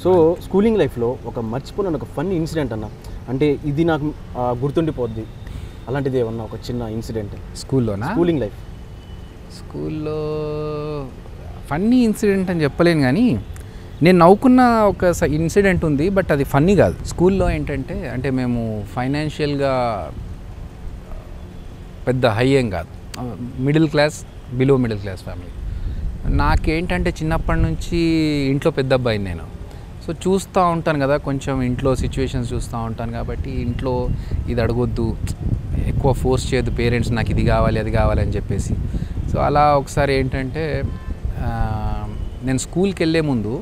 So schooling లైఫ్లో ఒక మర్చిపోయిన ఒక ఫన్నీ ఇన్సిడెంట్ అన్న అంటే ఇది నాకు ఆ, గుర్తుండిపోద్ది అలాంటిది ఏమన్నా ఒక చిన్న ఇన్సిడెంట్ స్కూల్లోనా స్కూలింగ్ లైఫ్ స్కూల్లో ఫన్నీ ఇన్సిడెంట్ అని చెప్పలేను కానీ నేను నవ్వుకున్న ఒక ఇన్సిడెంట్ ఉంది బట్ అది ఫన్నీ కాదు స్కూల్లో ఏంటంటే అంటే మేము ఫైనాన్షియల్గా పెద్ద హై ఏం కాదు middle class below middle class family నాకేంటంటే చిన్నప్పటి నుంచి ఇంట్లో పెద్ద అబ్బాయిని నేను సో చూస్తూ ఉంటాను కదా కొంచెం ఇంట్లో సిచ్యువేషన్స్ చూస్తూ ఉంటాను కాబట్టి ఇంట్లో ఇది అడగొద్దు ఎక్కువ ఫోర్స్ చేయొద్దు పేరెంట్స్ నాకు ఇది కావాలి అది కావాలి అని చెప్పేసి సో అలా ఒకసారి ఏంటంటే ఆ, నేను స్కూల్కి వెళ్ళే ముందు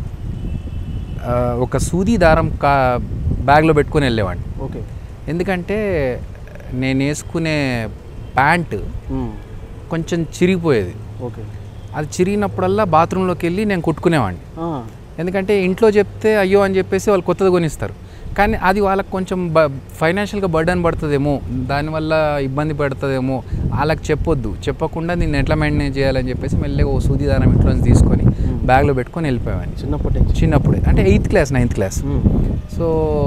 ఆ, ఒక సూది దారం కా బ్యాగ్లో పెట్టుకొని వెళ్ళేవాడిని ఓకే ఎందుకంటే నేను వేసుకునే ప్యాంట్ కొంచెం చిరిగిపోయేది ఓకే అది చిరిగినప్పుడల్లా బాత్రూంలోకి వెళ్ళి నేను కుట్టుకునేవాడిని ఎందుకంటే ఇంట్లో చెప్తే అయ్యో అని చెప్పేసి వాళ్ళు కొత్తది కొనిస్తారు కానీ అది వాళ్ళకి కొంచెం బ ఫైనాన్షియల్గా బర్డన్ పడుతుందేమో దానివల్ల ఇబ్బంది పడుతుందేమో వాళ్ళకి చెప్పొద్దు చెప్పకుండా నేను ఎట్లా మెయింటైన్ చేయాలని చెప్పేసి మెల్లగా ఓ సూది దారం ఇంట్లో నుంచి తీసుకొని బ్యాగ్లో పెట్టుకొని వెళ్ళిపోయాను చిన్నప్పటి నుంచి చిన్నప్పుడే అంటే eighth class ninth class hmm. So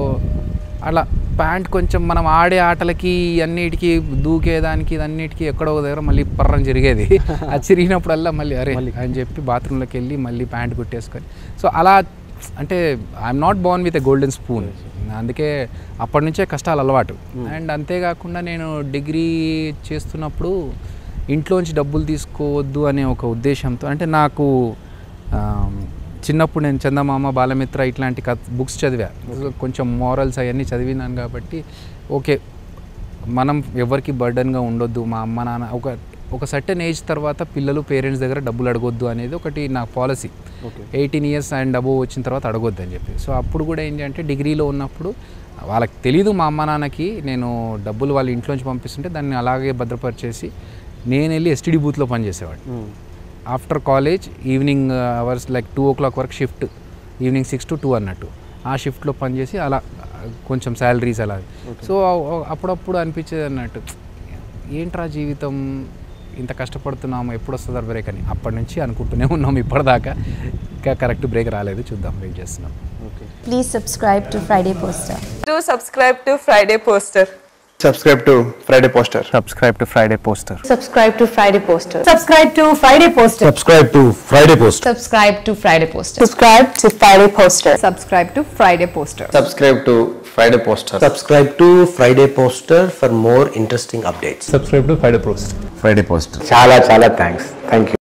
అలా ప్యాంట్ కొంచెం మనం ఆడే ఆటలకి అన్నిటికీ దూకేదానికి అన్నిటికీ ఎక్కడో ఒక దగ్గర మళ్ళీ పర్రం జరిగేది అది చిరిగినప్పుడల్లా మళ్ళీ అరే అని చెప్పి బాత్రూంలోకి వెళ్ళి మళ్ళీ ప్యాంట్ కుట్టేసుకొని సో అలా అంటే I'm not born with a golden spoon అందుకే అప్పటి నుంచే కష్టాలు అలవాటు అండ్ అంతేకాకుండా నేను డిగ్రీ చేస్తున్నప్పుడు ఇంట్లోంచి డబ్బులు తీసుకోవద్దు అనే ఒక ఉద్దేశంతో అంటే నాకు ఆమ్, చిన్నప్పుడు నేను చందమామ బాలమిత్ర ఇట్లాంటి కథ బుక్స్ చదివా కొంచెం మోరల్స్ అవన్నీ చదివినాను కాబట్టి ఓకే మనం ఎవరికి బర్డన్గా ఉండొద్దు మా అమ్మ నాన్న ఒక ఒక సర్టెన్ ఏజ్ తర్వాత పిల్లలు పేరెంట్స్ దగ్గర డబ్బులు అడగొద్దు అనేది ఒకటి నా policy okay eighteen years and above వచ్చిన తర్వాత అడగొద్దు అని చెప్పి సో అప్పుడు కూడా ఏంటి అంటే డిగ్రీలో ఉన్నప్పుడు వాళ్ళకి తెలీదు మా అమ్మ నాన్నకి నేను డబ్బులు వాళ్ళ ఇంట్లోంచి పంపిస్తుంటే దాన్ని అలాగే భద్రపరిచేసి నేను వెళ్ళి ఎస్టీడీ బూత్లో పనిచేసేవాడిని hmm. After college evening hours like two o'clock వరకు shift evening six to two అన్నట్టు ఆ షిఫ్ట్లో పనిచేసి అలా కొంచెం శాలరీస్ అలా సో అప్పుడప్పుడు అనిపించేది అన్నట్టు ఏంట్రా జీవితం ఇంత కష్టపడుతున్నాము ఎప్పుడు వస్తుందా బ్రేక్ అని అప్పటి నుంచి అనుకుంటూనే ఉన్నాం ఇప్పటిదాకా ఇంకా కరెక్ట్ బ్రేక్ రాలేదు చూద్దాం వెయిట్ చేస్తున్నాం okay Please subscribe to Friday Poster. Do subscribe to Friday Poster. subscribe to Friday Poster. subscribe to Friday Poster. Subscribe to Friday Poster. Subscribe to Friday Poster. subscribe to Friday Post. Subscribe to Friday Poster. Subscribe to Friday Poster. Subscribe to Friday Poster. Subscribe to Friday Poster. Subscribe to Friday Poster for more interesting updates. Subscribe to Friday Post. Friday Poster. చాలా చాలా thanks thank you